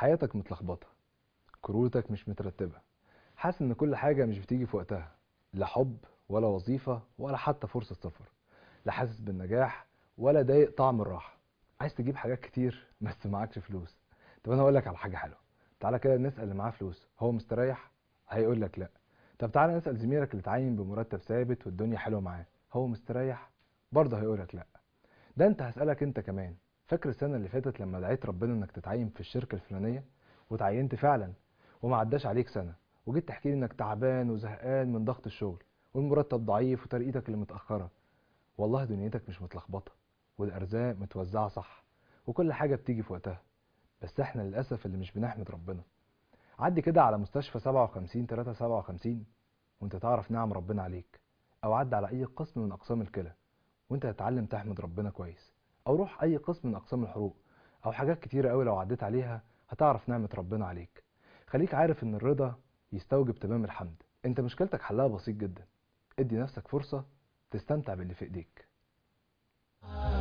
حياتك متلخبطة كروتك مش مترتبة حاسس ان كل حاجة مش بتيجي في وقتها لا حب ولا وظيفة ولا حتى فرصة سفر لا حاسس بالنجاح ولا ضايق طعم الراحة عايز تجيب حاجات كتير بس معكش فلوس طب انا اقول لك على حاجة حلوة تعالى كده نسأل اللي معاه فلوس هو مستريح هيقول لك لا طب تعالى نسأل زميلك اللي اتعين بمرتب ثابت والدنيا حلوة معاه هو مستريح برضه هيقول لك لا ده انت هسألك انت كمان فاكر السنة اللي فاتت لما دعيت ربنا انك تتعين في الشركة الفلانية وتعينت فعلا وما عداش عليك سنة وجيت تحكي لي انك تعبان وزهقان من ضغط الشغل والمرتب ضعيف وترقيتك اللي متأخرة والله دنيتك مش متلخبطة والأرزاق متوزعة صح وكل حاجة بتيجي في وقتها بس احنا للأسف اللي مش بنحمد ربنا عدي كده على مستشفى 57 3 57 وانت تعرف نعم ربنا عليك او عدي على اي قسم من اقسام الكلى وانت هتتعلم تحمد ربنا كويس او روح اي قسم من اقسام الحروق او حاجات كتيرة قوي لو عديت عليها هتعرف نعمة ربنا عليك خليك عارف ان الرضا يستوجب تمام الحمد انت مشكلتك حلها بسيط جدا ادي نفسك فرصة تستمتع باللي في ايديك